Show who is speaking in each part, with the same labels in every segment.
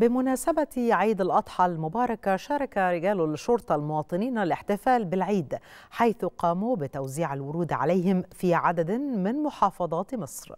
Speaker 1: بمناسبة عيد الأضحى المبارك شارك رجال الشرطة المواطنين الاحتفال بالعيد حيث قاموا بتوزيع الورود عليهم في عدد من محافظات مصر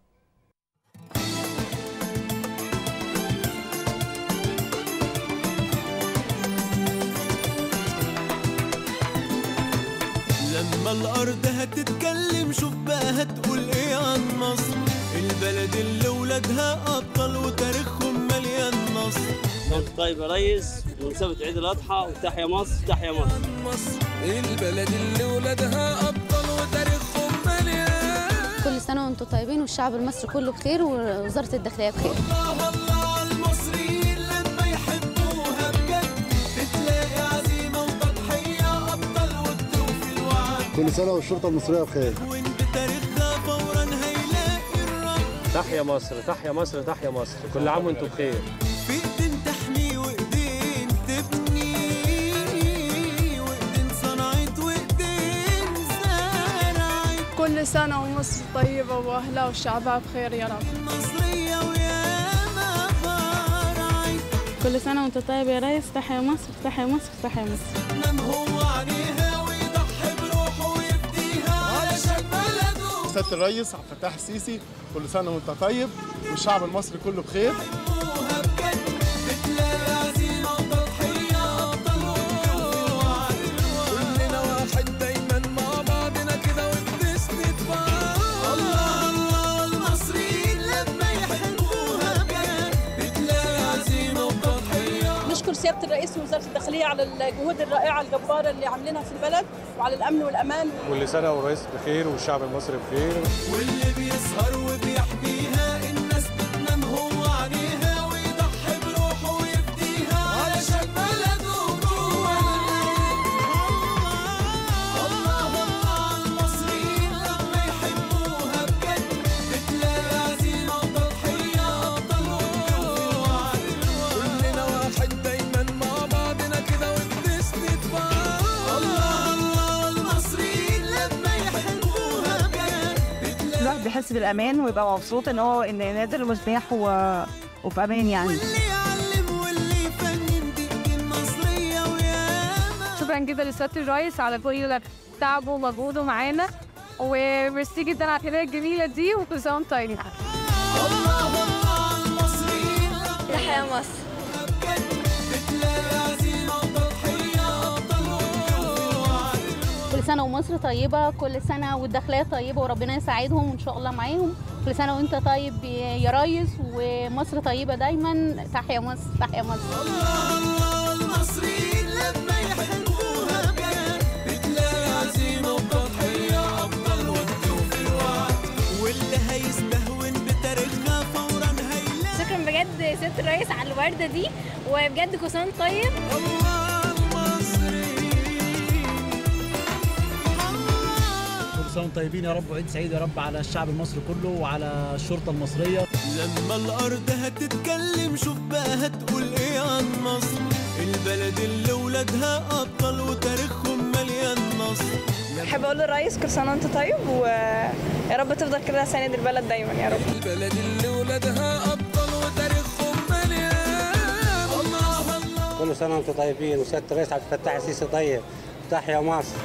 Speaker 2: لما الارض هتتكلم شوف بقى هتقول ايه عن مصر البلد اللي ولادها ابطال وتاريخهم مليان نصر
Speaker 3: وانت طيب يا ريس بمناسبة عيد الأضحى وتحيا مصر تحيا مصر
Speaker 2: مصر البلد اللي ولادها ابطال وتاريخهم مليان
Speaker 4: كل سنة وانتم طيبين والشعب المصري كله بخير ووزارة الداخلية بخير
Speaker 2: الله الله على المصريين لما يحبوها بجد بتلاقي عزيمه وتضحيه ابطال وبتوفي الوعد
Speaker 5: كل سنة والشرطة المصرية بخير
Speaker 2: وان بتاريخها فورا هيلاقي الرد
Speaker 6: تحيا مصر تحيا مصر تحيا مصر كل عام وانتم بخير
Speaker 2: في ايدين تحمي وايدين تبني وايدين صنعت وايدين زرعت
Speaker 7: كل سنة ومصر طيبة وأهلها وشعبها بخير يا رب
Speaker 2: مصرية وياما فرعت
Speaker 8: كل سنة وانت طيب يا ريس تحيا مصر تحيا مصر تحيا مصر
Speaker 2: نام هو عليها ويضحي بروحه ويفديها علشان بلده
Speaker 5: سيادة الرئيس عبد الفتاح السيسي كل سنة وانت طيب والشعب المصري كله بخير
Speaker 2: يحبوها بجد بتلاقي عزيمة وتضحية أبطال وبتوفي الوعد كلنا واحد دايما مع بعضنا كده وبنسند بعض الله الله المصريين لما يحبوها بجد بتلاقي عزيمة وتضحية
Speaker 9: نشكر سياده الرئيس ووزاره الداخليه على الجهود الرائعه الجباره اللي عاملينها في البلد وعلى الامن والامان
Speaker 6: كل سنة والرئيس بخير والشعب المصري بخير
Speaker 2: واللي بيسهر وبيحميها الناس بتنام هو عليها ويضحي بروحه ويفديها علشان بلده جوه الله الله المصريين لما يحبوها بجد بتلاقي عزيمة وتضحية أبطال وبتوفي الوعد كلنا واحد دايما مع بعضنا كده وبنسند بعض الله الله المصريين لما يحبوها بجد
Speaker 10: الواحد بيحس بالامان ويبقى مبسوط ان هو ان نازل ومرتاح و... وفي امان يعني
Speaker 2: واللي يعلم واللي يفنن دي الدين مصرية وياما
Speaker 7: شكرا جدا لسيادة الرئيس على كل تعبه ومجهوده معانا وميرسي جدا على الهدايا الجميلة دي وكل سنة وانتم طيبين
Speaker 2: الله الله المصريين
Speaker 4: تحيا مصر
Speaker 2: بجد بتلاقي عزيمة وتضحية أبطال وبتوفي الوعد
Speaker 4: كل سنة ومصر طيبة كل سنة والداخلية طيبة وربنا يساعدهم وإن شاء الله معاهم كل سنة وأنت طيب يا ريس ومصر طيبة دايما تحيا مصر تحيا مصر
Speaker 2: الله الله المصريين لما يحبوها بجد بتلاقي عزيمة وتضحية أبطال وبتوفي الوعد واللي هيستهون بتاريخها فورا هيلاقي
Speaker 8: شكرا بجد سيادة الرئيس على الوردة دي وبجد كل سنة طيب
Speaker 2: الله المصريين
Speaker 11: كل سنه وانتم طيبين يا رب وعيد سعيد يا رب على الشعب المصري كله وعلى الشرطه المصريه
Speaker 2: لما الأرض هتتكلم شوف بقى هتقول إيه عن مصر البلد اللي ولادها أبطال وتاريخهم مليان نصر
Speaker 7: أحب أقول للرئيس كل سنة وأنت طيب ويا رب تفضل كده ساند البلد دايما يا رب
Speaker 2: البلد اللي ولادها أبطال وتاريخهم مليان الله الله
Speaker 3: كل سنة وانتم طيبين وسيادة الرئيس عبد الفتاح السيسي طيب تحيا مصر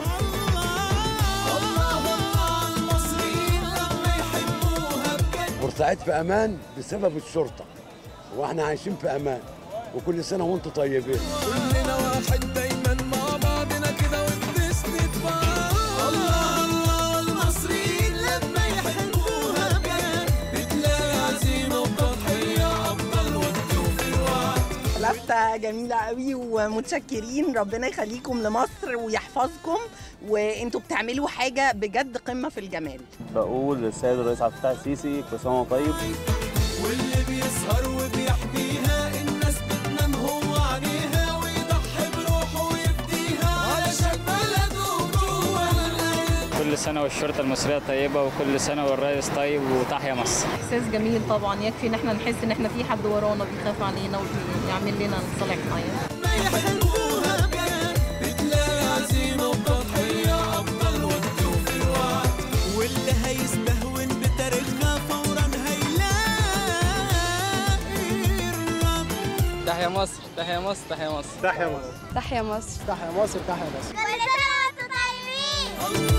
Speaker 2: الله الله المصريين لما يحبوها بجد
Speaker 5: بورسعيد في أمان بسبب الشرطة وإحنا عايشين في أمان وكل سنة وانتم طيبين
Speaker 2: كلنا واحد دايما مع بعضنا كده وبنسند بعض الله الله المصريين لما يحبوها بجد بتلاقي عزيمة وتضحية أبطال وبتوفي الوعد
Speaker 10: لفتة جميلة قوي ومتشكرين ربنا يخليكم لمصر ويحفظكم وانتوا بتعملوا حاجة بجد قمة في الجمال
Speaker 3: بقول للسيد الرئيس عبد الفتاح السيسي كل سنة وانت طيب
Speaker 2: واللي بيسهر وبيحميها الناس بتنام هو عليها ويضحي بروحه ويفديها علشان بلده جوه القلب
Speaker 3: كل سنة والشرطة المصرية طيبة وكل سنة والرئيس طيب وتحيا مصر
Speaker 9: احساس جميل طبعا يكفي ان احنا نحس ان احنا في حد ورانا بيخاف علينا وبيعمل لنا صالحنا يعني
Speaker 2: ما يحبوها بجد بتلاقي عزيمة وتضحية أبطال وبتوفي الوعد واللي هيستهون بتاريخها فورا هيلاقي الرد
Speaker 12: تحيا مصر تحيا مصر تحيا مصر
Speaker 6: تحيا مصر
Speaker 7: تحيا مصر
Speaker 11: تحيا مصر تحيا مصر
Speaker 13: كل سنة وانتم طيبين